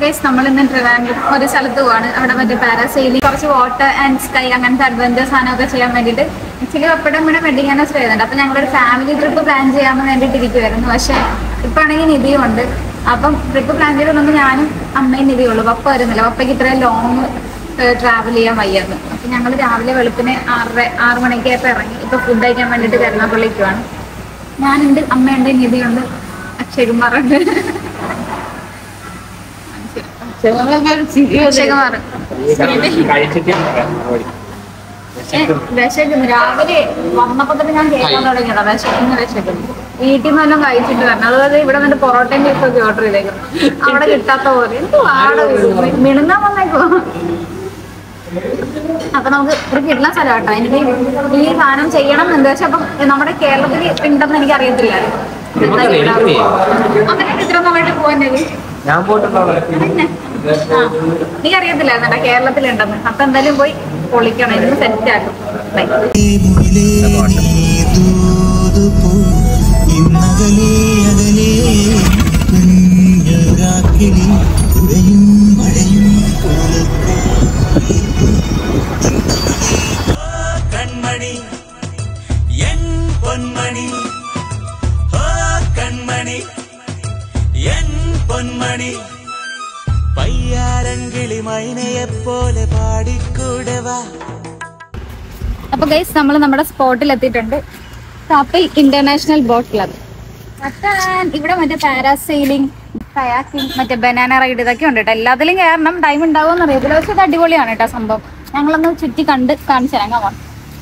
Guys നമ്മൾ ഇന്ന് ട്രിവാൻഡ്രം ഒരു സ്ഥലത്ത് പോവാണ് അവിടെ മറ്റേ പാരാസൈലിംഗ് കുറച്ച് വാട്ടർ ആൻഡ് സ്കൈ അങ്ങനത്തെ അഡ്വഞ്ചർ സാധനമൊക്കെ ചെയ്യാൻ വേണ്ടിയിട്ട് ആക്ച്വലി എപ്പോഴും കൂടെ വെഡിങ് ആനിവേഴ്സറി ആയതുണ്ട് അപ്പൊ ഞങ്ങളൊരു ഫാമിലി ട്രിപ്പ് പ്ലാൻ ചെയ്യാൻ വേണ്ടിയിട്ട് ഇരിക്കുമായിരുന്നു പക്ഷെ ഇപ്പൊ ആണെങ്കിൽ നിധിയും ഉണ്ട് അപ്പം ട്രിപ്പ് പ്ലാൻ ചെയ്തിട്ടുണ്ടെങ്കിൽ ഞാനും അമ്മയും നിധിയുള്ളൂ പപ്പ വരുന്നില്ല പപ്പയ്ക്ക് ഇത്രയും ലോങ് ട്രാവൽ ചെയ്യാൻ വയ്യായിരുന്നു അപ്പൊ ഞങ്ങൾ രാവിലെ വെളുപ്പിന് ആറര ആറ് മണിക്കായപ്പോൾ ഇറങ്ങി ഇപ്പൊ ഫുഡ് കഴിക്കാൻ വേണ്ടിയിട്ട് കരുനാപ്പള്ളിക്കുവാണ് ഞാനുണ്ട് അമ്മയുണ്ട് നിധിയുണ്ട് അക്ഷയകുമാറുണ്ട് അക്ഷയകുമാർ വിശക്കുന്നു രാവിലെ വന്നപ്പോ തന്നെ ഞാൻ കേൾക്കാൻ തുടങ്ങിയതാ വിശക്കുന്നു വിശക്കുന്നു വീട്ടിൽ നിന്ന് വല്ലതും കഴിച്ചിട്ട് വരണം അതുപോലെ ഇവിടെ വന്നിട്ട് പൊറോട്ടയും ബീഫൊക്കെ ഓർഡർ ചെയ്തേക്കുന്നു അവിടെ കിട്ടാത്ത പോലെ എന്ത് വാട മിണുങ്ങാൻ വന്നേക്കോ അപ്പൊ നമുക്ക് ഒരു കിട്ടുന്ന സ്ഥലം കേട്ടോ എനിക്ക് ഈ സാധനം ചെയ്യണം എന്നുണ്ട് പക്ഷെ അപ്പം നമ്മുടെ കേരളത്തിൽ ഉണ്ടെന്ന് എനിക്ക് അറിയത്തില്ല അങ്ങനെ ഇത്ര നന്നായിട്ട് പോകാൻ ഞാൻ പോയിട്ടുണ്ടോ പിന്നെ ആ നീ അറിയത്തില്ലായിരുന്നടാ കേരളത്തിലുണ്ടെന്ന് അപ്പൊ എന്തായാലും പോയി പൊളിക്കണം ഇന്ന് സെറ്റ് ആക്കും ബൈ ഇന്നകലേ അകലേ കുഞ്ഞൊരാക്കിളി കുടയും മഴയും കൺമണി എൻ പൊന്മണി ഓ കൺമണി എൻ പൊന്മണി പയ്യാരങ്കിളി മൈനയെപ്പോലെ പാടിക്കൂടെ വാ അപ്പൊ ഗൈസ് നമ്മൾ നമ്മുടെ സ്പോട്ടിൽ എത്തിയിട്ടുണ്ട് കപ്പിൽ ഇന്റർനാഷണൽ ബോട്ട് ക്ലബ് ഇവിടെ മറ്റേ പാരാസെയിലിംഗ് കയാക്കിംഗ് മറ്റേ ബനാന റൈഡ് ഇതൊക്കെ ഉണ്ട് കേട്ടോ എല്ലാത്തിലും കയറണം ടൈം ഉണ്ടാവുമെന്ന് അറിയത്തില്ല പക്ഷെ ഇത് അടിപൊളിയാണ് കേട്ടോ സംഭവം ഞങ്ങളൊന്ന് ചുറ്റി കണ്ട് കാണിച്ചു തരാം കാണാം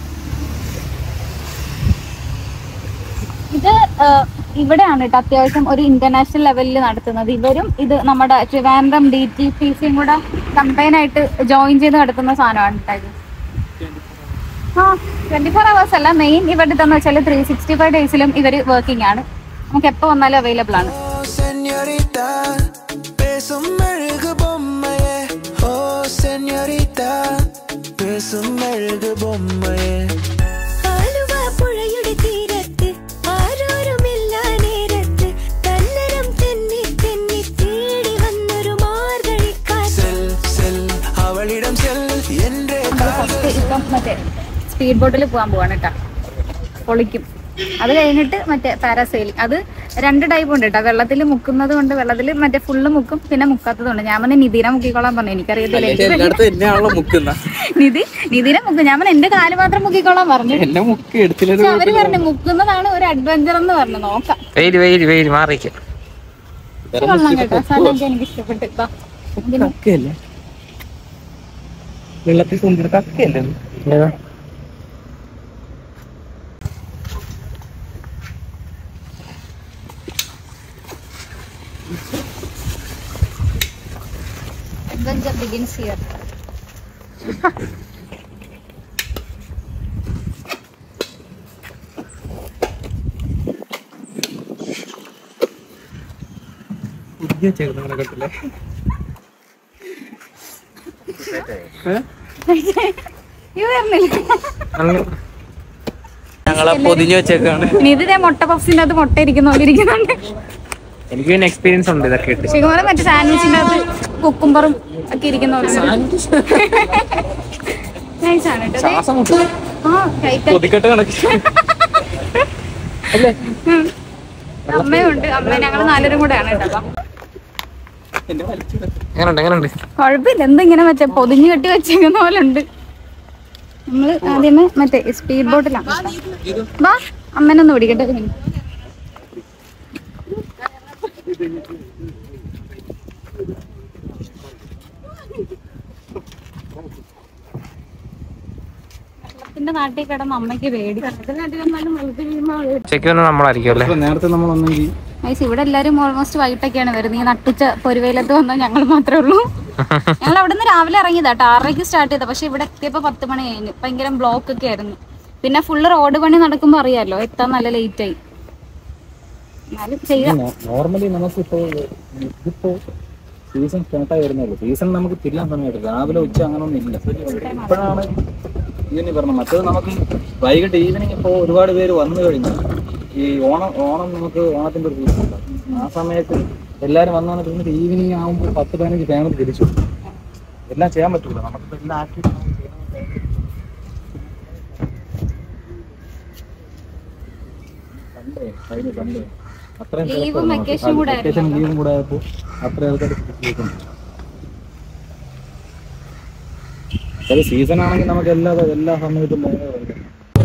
ഇത് ആഹ്, ഇവിടെയാണ് കേട്ടോ അത്യാവശ്യം ഒരു ഇന്റർനാഷണൽ ലെവലിൽ നടത്തുന്നത് ഇവരും ഇത് നമ്മുടെ ട്രിവാൻഡ്രം ഡി ടി പി സിയും കൂടെ കമ്പൈൻ ആയിട്ട് ജോയിൻ ചെയ്ത് നടത്തുന്ന സാധനമാണ് കേട്ടോ ഇത് ആ ട്വന്റി ഫോർ അവേഴ്സ് അല്ല മെയിൻ ഇവരുടെ എന്ന് വെച്ചാൽ ത്രീ സിക്സ്റ്റി ഫൈവ് ഡേയ്സിലും ഇവർ വർക്കിംഗ് ആണ് നമുക്ക് എപ്പോൾ വന്നാലും അവൈലബിൾ ആണ് ഓ സെഞ്ഞോരിത്ത പേസും മെഴുകു ബൊമ്മയെ ഓ സെഞ്ഞോരിത്ത പേസും മെഴുകു ബൊമ്മയെ ആലുവ പുഴയുടെ തീരത്ത് ആരോരുമില്ല നേരത്ത് തന്നരം തെന്നി തെന്നി തേടി വന്നൊരു മാർഗഴിക്കാറ്റ് സെൽ സെൽ അവളിடம் സെൽ എന്റെ നമ്മൾ ഫസ്റ്റ് ഇപ്പം മറ്റേ സ്പീഡ് ബോട്ടിൽ പോകാൻ പോവാണ് കേട്ടോ പൊളിക്കും അത് കഴിഞ്ഞിട്ട് മറ്റേ പാരാസൈലിംഗ് അത് രണ്ട് ടൈപ്പ് ഉണ്ട് കേട്ടോ വെള്ളത്തിൽ മുക്കുന്നത് കൊണ്ട് വെള്ളത്തിൽ മറ്റേ ഫുള്ള് മുക്കും പിന്നെ മുക്കാത്തതുണ്ട് ഞാൻ പറഞ്ഞ നിധിനെ മുക്കിക്കോളാൻ പറഞ്ഞു എനിക്കറിയത്തില്ല എനിക്ക് എല്ലായിടത്തും എന്നെയാണല്ലോ മുക്കുന്ന നിധി നിധിനെ മുക്കും ഞാൻ പറഞ്ഞ എന്റെ കാല് മാത്രം മുക്കിക്കോളാൻ പറഞ്ഞു എന്നെ മുക്കി എടുത്തില്ല പക്ഷെ അവര് പറഞ്ഞു മുക്കുന്നതാണ് ഒരു അഡ്വഞ്ചർ എന്ന് പറഞ്ഞു നോക്കാം വെയില് വെയില് വെയില് മാറിക്ക ഇത് കൊള്ളാം കേട്ടോ സ്ഥലമൊക്കെ എനിക്ക് ഇഷ്ടപ്പെട്ടു ഇതാ. ഇതിന് കക്കയല്ലേ വെള്ളത്തിൽ കൊണ്ടിട്ട് കക്കയല്ലേ ഏതാ adventure begins here. പുതിയ ചേർന്ന കണ്ടില്ലേ ഇത് വരുന്നില്ല ഞങ്ങളെ പൊതിഞ്ഞു വെച്ചേക്കാണ് നിധി ദേ മുട്ട പഫ്സിന്റെ അത് മുട്ട ഇരിക്കുന്ന പോലെ ഇരിക്കുന്നുണ്ട് എനിക്ക് പിന്നെ എക്സ്പീരിയൻസ് ഉണ്ട് ഇതൊക്കെ ഇട്ട് ശിവകുമാരൻ മറ്റേ സാൻഡ്വിച്ചിന്റെ അകത്ത് കുക്കുംബറും ഒക്കെ ഇരിക്കുന്ന പോലെ നൈസ് ആണ് കേട്ടോ ദേ. ശ്വാസം മുട്ടും ആ ടൈറ്റ് കൊതിക്കെട്ട് കണക്ക് അല്ലേ അമ്മയുണ്ട് അമ്മ ഞങ്ങൾ നാലുപേരും കൂടെയാണ് കേട്ടോ അപ്പം എങ്ങനുണ്ട് എങ്ങനുണ്ട് കുഴപ്പമില്ല എന്തിങ്ങനെ മറ്റേ പൊതിഞ്ഞു കെട്ടി വെച്ചേക്കുന്ന പോലെ ഉണ്ട് നമ്മള് ആദ്യമേ മറ്റേ സ്പീഡ് ബോട്ടിലാണ് വാ അമ്മനൊന്ന് പിടിക്കട്ടെ ഒരു minute. വെള്ളത്തിന്റെ നാട്ടിൽ കിടന്ന് അമ്മയ്ക്ക് പേടി വെള്ളത്തിന്റെ നാട്ടിൽ വന്നാലും വെള്ളത്തിൽ വീഴുമ്പോൾ ഉച്ചയ്ക്ക് വന്ന് നമ്മളായിരിക്കും അല്ലേ നേരത്തെ നമ്മൾ ഒന്നെങ്കിൽ ഗൈസ് ഇവിടെ എല്ലാരും ഓൾമോസ്റ്റ് വൈകിട്ടൊക്കെയാണ് വരുന്നത് ഈ നട്ടുച്ച പൊരുവയിലത്ത് വന്നാൽ ഞങ്ങൾ മാത്രമേ ഉള്ളൂ ഞങ്ങൾ അവിടെ നിന്ന് രാവിലെ ഇറങ്ങിയതാ കേട്ടോ ആറരയ്ക്ക് സ്റ്റാർട്ട് ചെയ്ത പക്ഷെ ഇവിടെ എത്തിയപ്പോ പത്ത് മണി കഴിഞ്ഞു ഭയങ്കര ബ്ലോക്ക് ഒക്കെ ആയിരുന്നു പിന്നെ ഫുള്ള് റോഡ് പണി നടക്കുമ്പോ അറിയാലോ എത്താൻ നല്ല ലേറ്റ് ആയി എന്നാലും ചെയ്യാം നോർമലി നമുക്കിപ്പോ ഇതിപ്പോ സീസൺ സ്റ്റാർട്ടായി വരുന്നുള്ളൂ സീസൺ നമുക്ക് തിരിയാൻ സമയത്ത് രാവിലെ ഉച്ച അങ്ങനെ ഒന്നും ഇല്ല ഇപ്പോഴാണ് ഇതിന് പറഞ്ഞത് മറ്റേത് നമുക്ക് വൈകിട്ട് ഈവനിങ് ഇപ്പോൾ ഒരുപാട് പേര് വന്നു കഴിഞ്ഞു ഈ ഓണം ഓണം നമുക്ക് ഓണത്തിന്റെ ഒരു സീസൺ ഉണ്ടാവും ആ സമയത്ത് എല്ലാരും വന്നു വന്നിട്ട് എന്നിട്ട് ഈവനിങ് ആകുമ്പോൾ പത്ത് പതിനഞ്ച് ഫാമിലി തിരിച്ചു എല്ലാം ചെയ്യാൻ പറ്റൂല നമുക്കിപ്പോ എല്ലാം ആക്ടിവിറ്റി സൺഡേ കഴിഞ്ഞ സൺഡേ അത്രയും Leave ഉം തിരക്കായിരുന്നു vacation നമുക്ക്. കൂടെ vacation ലീവും കൂടെ ആയപ്പോ അത്രയും ആൾക്കാർ തിരിച്ചു അത് സീസൺ ആണെങ്കിൽ നമുക്ക് എല്ലാ എല്ലാ സമയത്തും ഭയങ്കര വൈകും.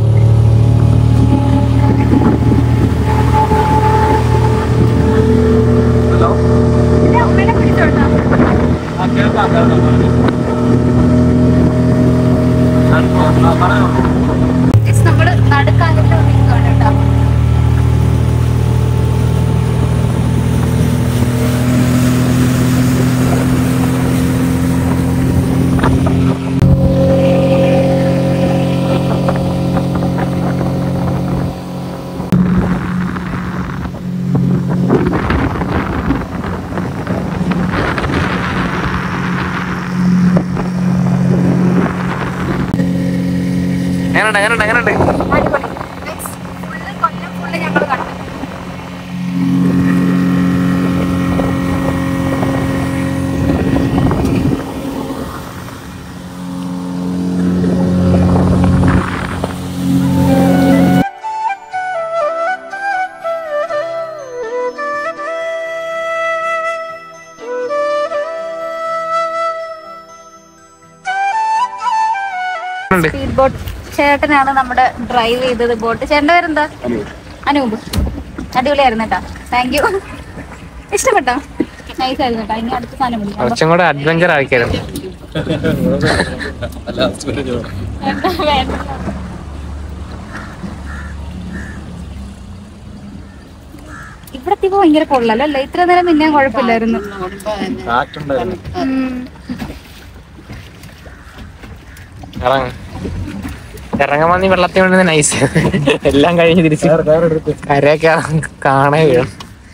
നമ്മള് നടുക്കാലിന്റെ നിൽക്കുകയാണ് കേട്ടോ എങ്ങനെയുണ്ട് എങ്ങനെയുണ്ട് എങ്ങനെയുണ്ട് അടിപൊളി Next, full കൊല്ലം full ഞങ്ങള് കണ്ടു ഉണ്ട്. സ്പീഡ് ബോട്ട് ചേട്ടനാണ് നമ്മുടെ ഡ്രൈവ് ചെയ്തത് ബോട്ട് ചേട്ടൻ്റെ പേരെന്താ അനൂപ് അടിപൊളിയായിരുന്നു കേട്ടോ താങ്ക് യു ഇഷ്ടപ്പെട്ടോ നൈസ് ആയിരുന്നു കേട്ടോ ഇനി അടുത്ത സാധനം പിടിക്കാം കുറച്ചും കൂടെ അഡ്വഞ്ചർ ആക്കിയായിരുന്നു ഇവിടെ എത്തിയപ്പോ ഭയങ്കര കൊള്ളാലോ അല്ലേ ഇത്ര നേരം പിന്നെ കുഴപ്പമില്ലായിരുന്നു കാറ്റുണ്ടായിരുന്നു ഉം. ഇറങ്ങ ഇറങ്ങാൻ നീ വെള്ളത്തിൽ വേണ്ടി നൈസ് എല്ലാം കഴിഞ്ഞ് തിരിച്ച് വേറെ വേറെ എടുത്ത് കരയൊക്കെ കാണേ വീഴും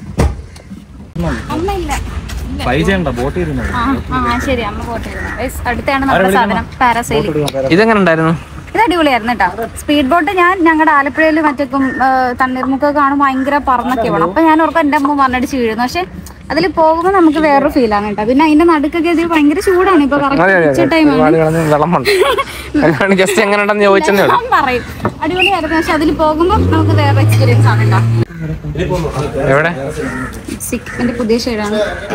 അമ്മ ഇല്ല ട്രൈ ചെയ്യണ്ട ബോട്ട് ഇരുന്നത് ആ ആ ശരി അമ്മ പോട്ടിരുന്നു അടുത്താണ് നമ്മുടെ സാധനം പാരാസൈലിംഗ് ഇതെങ്ങനെ ഉണ്ടായിരുന്നു ഇത് അടിപൊളിയായിരുന്നു കേട്ടോ സ്പീഡ് ബോട്ട് ഞാൻ ഞങ്ങളുടെ ആലപ്പുഴയിൽ മറ്റേക്കും തണ്ണീർമുക്കൊക്കെ കാണുമ്പോൾ ഭയങ്കര പറന്നൊക്കെ വേണം അപ്പൊ ഞാൻ ഓർക്കും എന്റെ അമ്മ മണ്ണടിച്ച് വീഴുന്നു പക്ഷെ അതിൽ പോകുമ്പോൾ നമുക്ക് വേറൊരു ഫീലാണ് കേട്ടോ പിന്നെ അതിന്റെ നടുക്കൊക്കെ ഇത് ഭയങ്കര ചൂടാണ് ഇപ്പൊ അതെ അതെ കറക്റ്റ് അതെ ടൈമാണ് ഒരുപാട് കിടന്ന് വെള്ളമുണ്ട് അതുകൊണ്ട് ജസ്റ്റ് എങ്ങനെ ഉണ്ടെന്ന് ചോദിച്ചെന്നേ ഉള്ളൂ ഞാൻ പറയും അടിപൊളിയായിരുന്നു പക്ഷെ അതിൽ പോകുമ്പോൾ നമുക്ക് വേറെ എക്സ്പീരിയൻസ് ആണ് കേട്ടോ എവിടെ സിക്കിന്റെ പുതിയ ഷെയ്ഡാണ്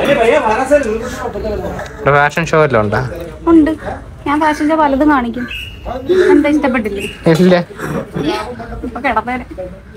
ഫാഷൻ ഷോ എല്ലാം ഉണ്ടാ ഉണ്ട് ഞാൻ ഫാഷന്റെ പലതും കാണിക്കും എന്താ ഇഷ്ടപ്പെട്ടില്ലേ ഇല്ല ഇപ്പൊ കിടന്നേരെ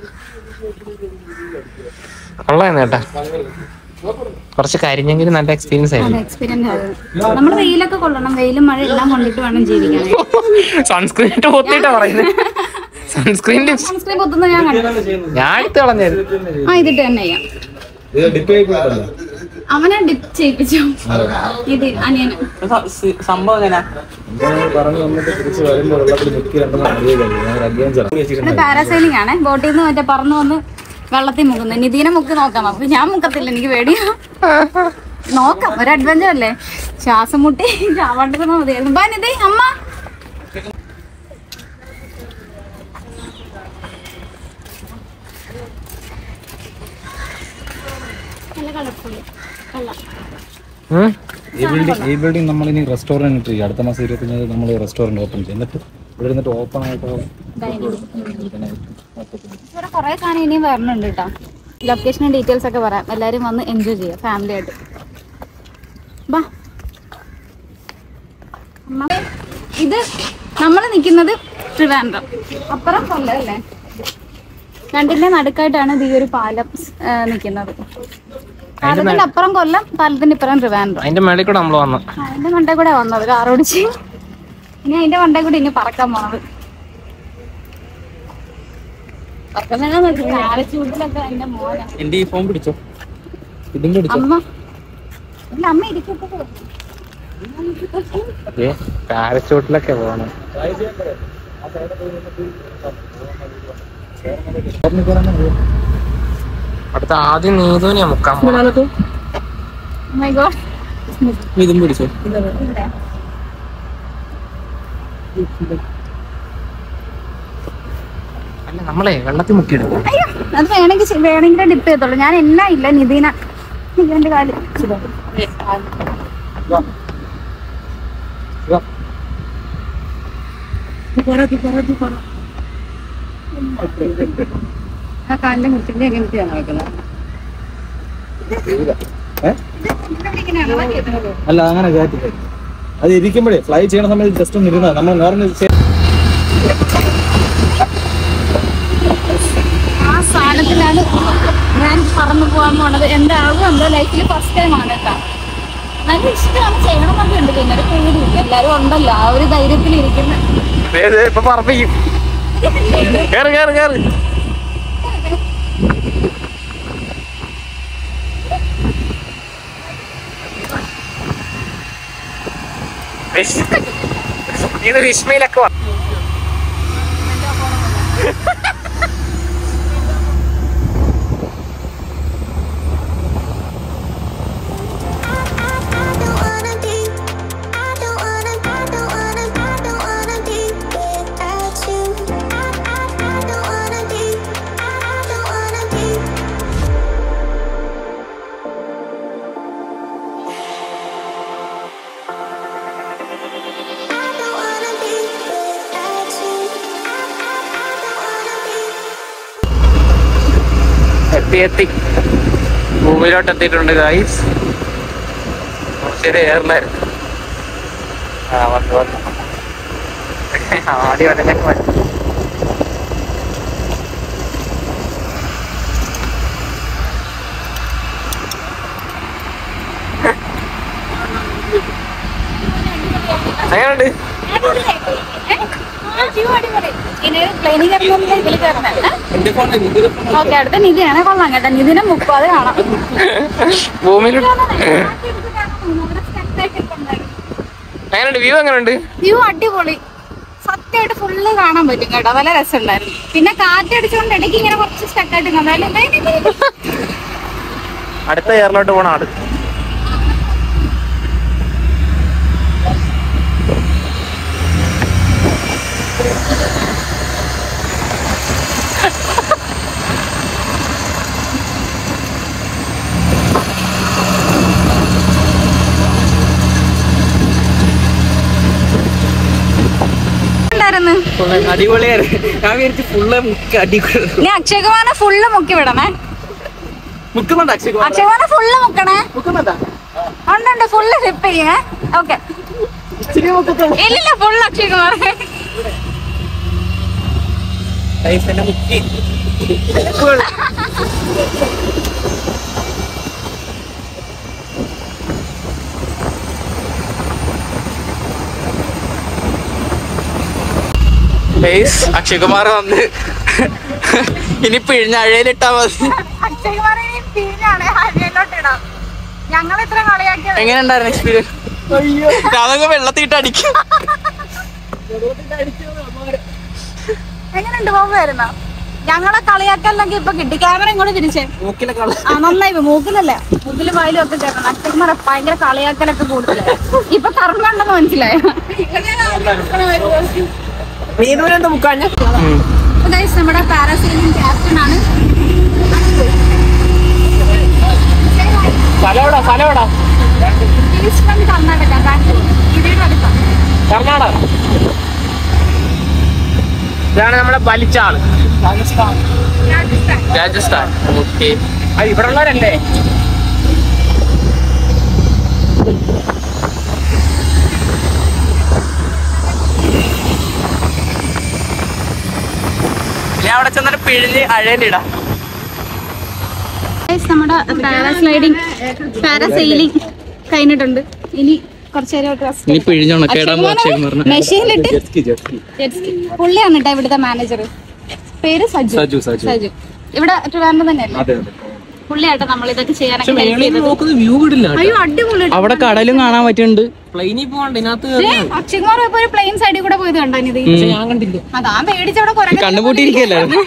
കൊള്ളായിരുന്നു കേട്ടാ കുറച്ച് കരിഞ്ഞെങ്കിലും നല്ല എക്സ്പീരിയൻസ് അതെ ആയിരുന്നു എക്സ്പീരിയൻസ് ആയിരുന്നു നമ്മൾ വെയിലൊക്കെ കൊള്ളണം വെയിലും മഴ എല്ലാം കൊണ്ടിട്ട് വേണം ജീവിക്കാൻ സൺസ്ക്രീൻ ഇട്ട് പൊത്തിട്ടാ പറയുന്നത് സൺസ്ക്രീനിൽ സൺസ്ക്രീൻ പൊത്തുന്ന ഞാൻ കണ്ടു ഞാൻ എടുത്ത് കളഞ്ഞത് ആ ഇതിട്ട് തന്നെ ചെയ്യാം ഇത് ഡിപ്പ് ചെയ്യിപ്പോഴല്ലോ അവനെ ഡിപ്പ് ചെയ്യിപ്പിച്ചു ഇത് അനിയന് സംഭവം എങ്ങനെയാ പറഞ്ഞു വന്നിട്ട് തിരിച്ച് വരുമ്പോൾ വെള്ളത്തിൽ നിൽക്കി രണ്ടെണ്ണം അറിയില്ല ഞാൻ അഡ്വഞ്ചർ ഇത് പാരാസൈലിംഗ് ആണ് ബോട്ടിൽ നിന്ന് മറ്റേ പറന്നു വന്ന് വെള്ളത്തിൽ മുക്കുന്നത് നിതീനെ മുക്കി നോക്കാം അപ്പൊ ഞാൻ മുക്കത്തില്ല എനിക്ക് പേടിയാ നോക്കാം ഒരു അഡ്വഞ്ചർ അല്ലേ ശ്വാസം മുട്ടി ചാവാണ്ടിരുന്ന മതിയായിരുന്നു ബാ നിധി അമ്മ നല്ല കളർഫുള്ള് കൊള്ളാം ഈ ബിൽഡിംഗ് ഈ ബിൽഡിംഗ് നമ്മൾ ഇനി റെസ്റ്റോറൻറ്റ് ചെയ്യും അടുത്ത മാസം ഇരുപത്തഞ്ചാം നമ്മൾ റെസ്റ്റോറൻറ്റ് ഓപ്പൺ ചെയ്യും എന്നിട്ട് ഇവിടെ ഇരുന്നിട്ട് ഓപ്പൺ ആയിട്ട് പിന്നെ ഇവിടെ കുറെ സാധനം ഇനിയും വരണുണ്ട് കേട്ടോ ലൊക്കേഷനും ഡീറ്റെയിൽസ് ഒക്കെ പറയാം എല്ലാരും വന്ന് എൻജോയ് ചെയ്യാം ഫാമിലി ആയിട്ട് ബാ അമ്മ, ഇത് നമ്മൾ നിൽക്കുന്നത് ട്രിവാൻഡ്രം അപ്പുറം കൊല്ലം അല്ലേ രണ്ടിന്റെ നടുക്കായിട്ടാണ് ഇത് ഈ ഒരു പാലം നിൽക്കുന്നത് പാലത്തിന്റെ അപ്പുറം കൊല്ലം പാലത്തിന്റെ ഇപ്പുറം ട്രിവാൻഡ്രം അതിന്റെ മേളിൽ കൂടെ നമ്മൾ വന്നു അതിന്റെ മണ്ടേ കൂടെ വന്നത് കാർ ഓടിച്ച് ഇനി അതിന്റെ മണ്ടേ കൂടെ ഇനി പറക്കാൻ പോണത് പറക്കാൻ തന്നെ നോക്കി ചൂട്ടിലൊക്കെ എന്റെ മോന എന്റെ ഈ ഫോൺ പിടിച്ചോ ഇതും പിടിച്ചോ അമ്മ ഇല്ല അമ്മ ഇരിക്കട്ടെ പാരച്ചൂട്ടിലൊക്കെ പോകണം അടുത്ത ആദ്യം നീതുവിനെ മുക്കാൻ പോണം മൈ ഗോഡ് ഇതും പിടിച്ചോ അല്ല നമ്മളെ വെള്ളത്തിൽ മുക്കിയെടുക്കും അയ്യോ അത് വേണമെങ്കിൽ ചെ- വേണമെങ്കിൽ ഡിപ്പ് ചെയ്തോളൂ ഞാൻ എന്നാ ഇല്ല നിതീന എന്റെ കാല് വാ. വാ. ആ കാലിന്റെ മുട്ടിന്റെ എങ്ങനത്തെയാണ് വെക്കുന്നത് ഏ? അല്ല അങ്ങനെ കയറ്റി അത് ഇരിക്കുമ്പോഴേ ഫ്ലൈ ചെയ്യണ സമയത്ത് ജസ്റ്റ് ഒന്ന് ഇരുന്നാൽ നമ്മൾ നേർന്ന് ചെ- ആ സ്ഥാനത്തിലാണ് ഞാൻ പറന്നു പോകാൻ പോണത് എന്താകും എന്റെ ലൈഫിൽ ഫസ്റ്റ് ടൈം ആണ് കേട്ടോ നല്ല ഇഷ്ടമാണ് ചെയ്യണമെന്നൊക്കെ ഉണ്ട് പിന്നെ ഒരു പേടിയില്ല എല്ലാരും ഉണ്ടല്ലോ ആ ഒരു ധൈര്യത്തിൽ ഇരിക്കുന്ന ദേ, ദേ, ഇപ്പൊ പറപ്പിക്കും കേറ് കേറ് കേറ് വിഷ്- ഇത് വിസ്മയിലൊക്കെ വാ. I don't wanna be, I don't wanna, I don't wanna, I don't wanna be without you. I, I, I don't wanna be, I, I don't wanna be. I don't wanna be without you. I, I, I don't wanna be. എത്തി എത്തി ഭൂമിയിലോട്ട് എത്തിയിട്ടുണ്ട് guys ശരി ഏറിലായിരുന്നു ആ വന്നു വന്നു ആടി വരഞ്ഞൊക്കെ വന്നു എങ്ങനെയുണ്ട് പ്ലെയിനിൽ കയറുന്ന ഇതിൽ കയറുന്നത് ഓക്കെ അടുത്ത നിധിയാണ് കൊള്ളാം കേട്ടോ നിധിനെ മുപ്പത് കാണാം ഭൂമിയിലോട്ട് എങ്ങനെയുണ്ട് വ്യൂ എങ്ങനെയുണ്ട് വ്യൂ അടിപൊളി സത്യമായിട്ട് ഫുള്ള് കാണാൻ പറ്റും കേട്ടോ നല്ല രസമുണ്ടായിരുന്നു പിന്നെ കാറ്റടിച്ചുകൊണ്ട് ഇടയ്ക്ക് ഇങ്ങനെ കുറച്ച് സ്റ്റക്കായിട്ട് കണ്ടാലും അടുത്ത എയറിലോട്ട് പോണ ആട് ഉണ്ടായിരുന്നു അടിപൊളിയായിരുന്നു ഞാൻ വിചാരിച്ചു ഫുള്ള് മുക്ക് അടിപൊളി നീ അക്ഷയകുമാറിനെ ഫുള്ള് മുക്കി വിടണേ മുക്കുന്നുണ്ട് അക്ഷയ് അക്ഷയകുമാറിനെ ഫുള്ള് മുക്കണേ ഉണ്ടുണ്ട് ഫുള്ള് ഷിപ്പ് ചെയ്യേ ഓക്കെ ഇല്ലില്ല ഫുള്ള് അക്ഷയകുമാർ ടൈസന്റെ മുക്കി അക്ഷയ് കുമാർ വന്ന് ഇനി പിഴിഞ്ഞ അഴയിലിട്ടാ മതി അക്ഷയകുമാറിനെ പിരിഞ്ഞാണ് ഹരിയലോട്ട് ഇടാം ഞങ്ങൾ ഇത്ര കളിയാക്കിയത് എങ്ങനെ ഉണ്ടായിരുന്നു എക്സ്പീരിയൻസ് അതൊക്കെ വെള്ളത്തിട്ട് അടിക്കും എങ്ങനെയുണ്ട് പോകുമായിരുന്നോ ഞങ്ങളെ കളിയാക്കല്ലെങ്കിൽ ഇപ്പൊ കിട്ടി ക്യാമറ ഇങ്ങോട്ട് തിരിച്ചേ മൂക്കിലെ കള ആ നന്നായി ഇപ്പൊ മൂക്കിലല്ലേ മൂക്കിലും വായിലും ഒക്കെ ചേർക്കണം അച്ഛന്മാരെ ഭയങ്കര കളിയാക്കലൊക്കെ കൂടുതലായി ഇപ്പൊ കർമ്മ ഉണ്ടെന്ന് മനസ്സിലായോ നീ ദൂരം എന്താ മുക്കാഞ്ഞ അപ്പൊ guys, നമ്മുടെ പാരാസൈലിംഗ് ക്യാപ്റ്റൻ ആണ് സ്ഥലം സ്ഥലം He's from കർണാടക ബാംഗ്ലൂർ ഇതിയുടെ അടുത്താണ് കർണാടക ഇതാണ് നമ്മളെ വലിച്ച ആള് രാജസ്ഥാൻ രാജസ്ഥാൻ ഓക്കെ അത് ഇവിടെ ഉള്ളവരല്ലേ ഞാൻ അവിടെ ചെന്നിട്ട് പിഴിഞ്ഞ് അഴയിലിടാം Guys, നമ്മുടെ പാരാസ്ലൈഡിങ് പാരാസൈലിംഗ് കഴിഞ്ഞിട്ടുണ്ട് ഇനി കുറച്ചു നേരം ഇനി പിഴിഞ്ഞോണം കേടാൻ പോകാൻ മെഷീനിലിട്ട് ജെറ്റ്സ്കി, ജെറ്റ്സ്കി. പുള്ളിയാണ് കേട്ടോ ഇവിടുത്തെ മാനേജർ പേര് സജു സജു, സജു. സജു ഇവിടെ ട്രിവാൻഡ്രം തന്നെയല്ലേ അതെ അതെ പുള്ളിയാട്ടോ നമ്മൾ ഇതൊക്കെ ചെയ്യാനൊക്കെ help ചെയ്തത്. വ്യൂ ഇടില്ല അയ്യോ അടിപൊളി അവിടെ കടലും കാണാൻ പറ്റുന്നുണ്ട് പ്ലെയിനിൽ പോകണ്ട ഇതിനകത്ത് അക്ഷയ്കുമാർ ഇപ്പൊ ഒരു പ്ലെയിൻ സൈഡിൽ കൂടെ പോയത് കണ്ടോ ഇത് ഞാൻ കണ്ടില്ല അതാ പേടിച്ചവിടെ കുറെ കണ്ണുപൂട്ടിയിരിക്കല്ലായിരുന്നു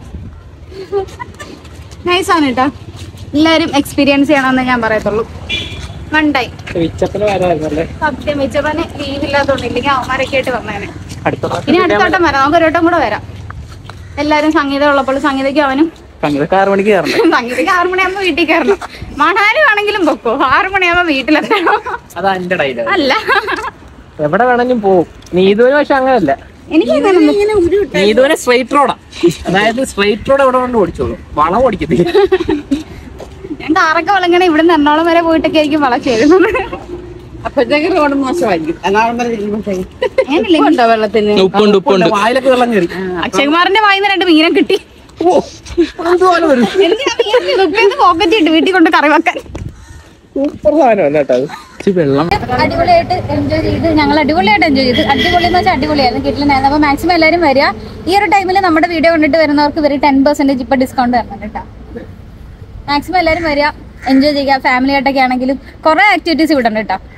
നൈസാണ് കേട്ടോ എല്ലാരും എക്സ്പീരിയൻസ് ചെയ്യണമെന്ന് ഞാൻ പറയത്തുള്ളൂ വൺ ടൈം വിച്ചപ്പന് വരായിരുന്നല്ലേ സത്യം വെച്ചപ്പനെ ലീവ് ഇല്ലാത്തോണ്ട് ഇല്ലെങ്കിൽ അവന്മാരൊക്കെ ആയിട്ട് വന്നേനെ അടുത്ത ഇനി അടുത്ത വട്ടം വരാം നമുക്ക് ഒരു വട്ടം കൂടെ വരാം എല്ലാരും സംഗീതം ഉള്ളപ്പോൾ സംഗീതയ്ക്ക് അവനും സംഗീതക്ക് ആറ് മണിക്ക് കയറണ്ടേ സംഗീതയ്ക്ക് ആറ് മണിയാകുമ്പോൾ വീട്ടിൽ കയറണം മണാലി വേണമെങ്കിലും പൊക്കോ ആറു മണിയാകുമ്പോ വീട്ടിലെത്തണം അതാ എന്റെ ഡയലോഗ് അല്ല എവിടെ വേണമെങ്കിലും പോവും നീതുവിന് പക്ഷെ അങ്ങനല്ല എനിക്ക് അങ്ങനൊന്നും നീതുവിനെ സ്ട്രൈറ്റ് റോഡാ അതായത് സ്ട്രൈറ്റ് റോഡ് എവിടെ കൊണ്ട് ഓടിച്ചോളൂ വളം ഓടിക്കത്തില്ല ഞാൻ കാറൊക്കെ വളങ്ങണേ ഇവിടുന്ന് എറണാകുളം വരെ പോയിട്ടൊക്കെ ആയിരിക്കും വളച്ചു വരുന്നത് അപ്പോഴത്തേക്ക് റോഡ് മോശമായിരിക്കും എറണാകുളം വരെ ചെല്ലുമ്പോഴത്തേക്ക് അങ്ങനല്ലേ ഉണ്ടോ വെള്ളത്തിന് ഉപ്പുണ്ട് ഉപ്പുണ്ട് വായിലൊക്കെ വെള്ളം കയറി അക്ഷയകുമാറിന്റെ വായിന്ന് രണ്ട് മീനെ കിട്ടി അതുപോലെ വരും എന്തിനാ മീൻ ഉപ്പേന്ന് പോക്കറ്റ് ഇട്ട് വീട്ടിൽ കൊണ്ട് കറി വെക്കാൻ സൂപ്പർ സാധനം കേട്ടോ അത് ഇച്ചിരി വെള്ളം അടിപൊളിയായിട്ട് എൻജോയ് ചെയ്ത് ഞങ്ങൾ അടിപൊളിയായിട്ട് എൻജോയ് ചെയ്തു അടിപൊളി എന്ന് വെച്ചാൽ അടിപൊളിയായിരുന്നു കിട്ടില്ലായിരുന്നു അപ്പൊ മാക്സിമം എല്ലാവരും വരിക ഈ ഒരു ടൈമിൽ നമ്മുടെ വീഡിയോ കണ്ടിട്ട് വരുന്നവർക്ക് ഇവർ ടെൻ പെർസെന്റേജ് ഇപ്പൊ ഡിസ്കൗണ്ട് തരണം കേട്ടോ മാക്സിമം എല്ലാവരും വരിക എൻജോയ് ചെയ്യുക ഫാമിലി ആയിട്ടൊക്കെ ആണെങ്കിലും കുറെ ആക്ടിവിറ്റീസ് ഇവിടെ ഉണ്ട് കേട്ടോ